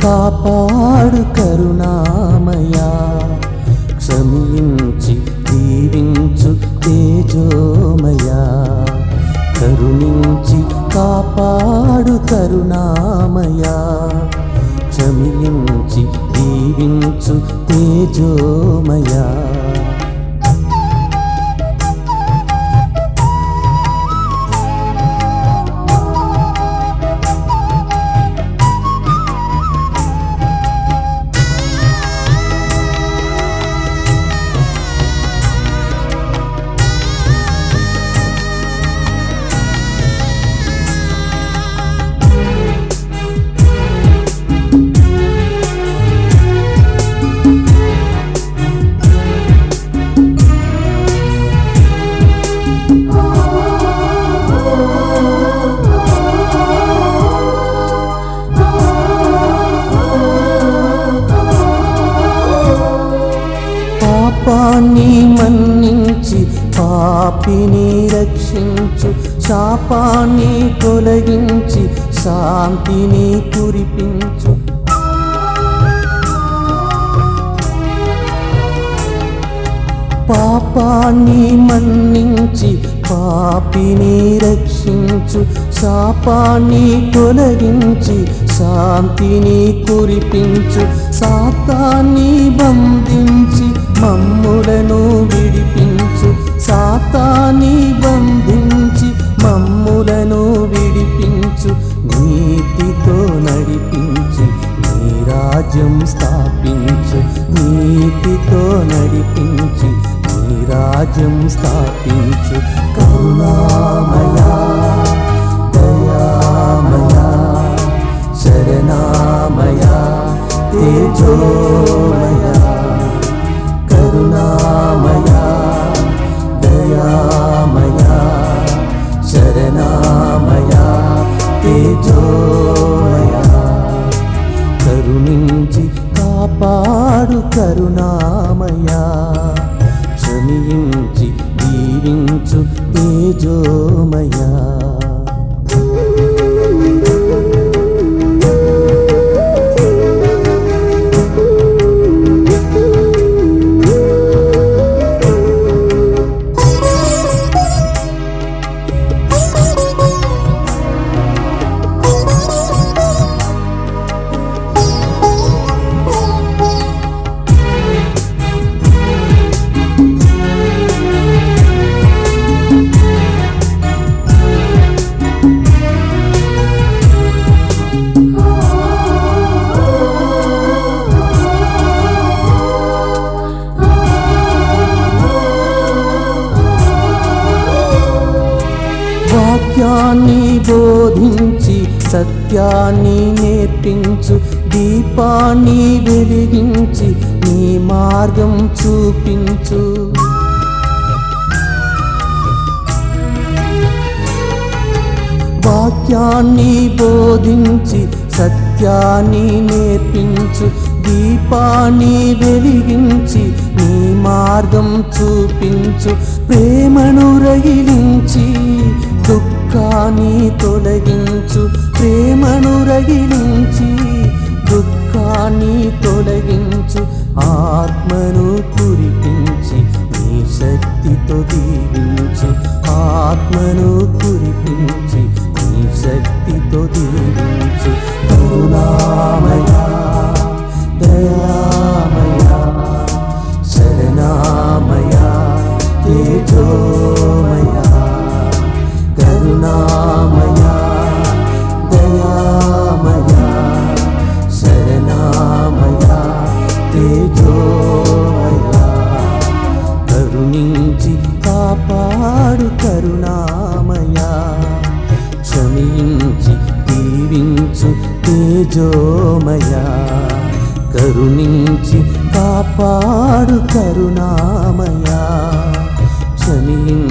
కాపాడు కరుణామయా క్షమించి దీవించు తేజోమయా కరుణించి కాపాడు కరుణామయా క్షమించి దీవించు తేజోమయా పాపాన్ని మన్నించి పాపిని రక్షించు శాపాన్ని తొలగించి శాంతిని కురిపించు పాపాన్ని మన్నించి పాపిని రక్షించు శాపాన్ని తొలగించి శాంతిని కురిపించు సాతాన్ని బంధించి మమ్ములను విడిపించు సాతాన్ని బంధించి మమ్ములను విడిపించు నీతితో నడిపించి నీ రాజ్యం స్థాపించు నీతితో నడిపించి నీ రాజ్యం స్థాపించు కరుణామయా దయామయా శరణామయా తేజోమయా కరుణామయా దయామయా శరణామయా తేజోమయా కరుణించి కాపాడు కరుణామయా క్షమించి దీవించు తేజోమయా వాక్యాన్ని బోధించి సత్యాన్ని నేర్పించు దీపాన్ని వెలిగించి నీ మార్గం చూపించు వాక్యాన్ని బోధించి సత్యాన్ని నేర్పించు దీపాన్ని వెలిగించి నీ మార్గం చూపించు ప్రేమను రగిలించి దుఃఖాన్ని తొలగించు ప్రేమను రగిలించి దుఃఖాన్ని తొలగించు ఆత్మను కురిపించి నీ శక్తితో దీవించు ఆత్మను కురిపించి నీ శక్తితో దీవించు కరుణామయా దయామయా శరణామయా తేజోమయా కరుణామయా దయామయా శరణామయా తేజోమయా కరుణించి కాపాడు కరుణామయా క్షమించి దీవించు తేజోమయా కరుణించి కాపాడు కరుణామయా క్షమించి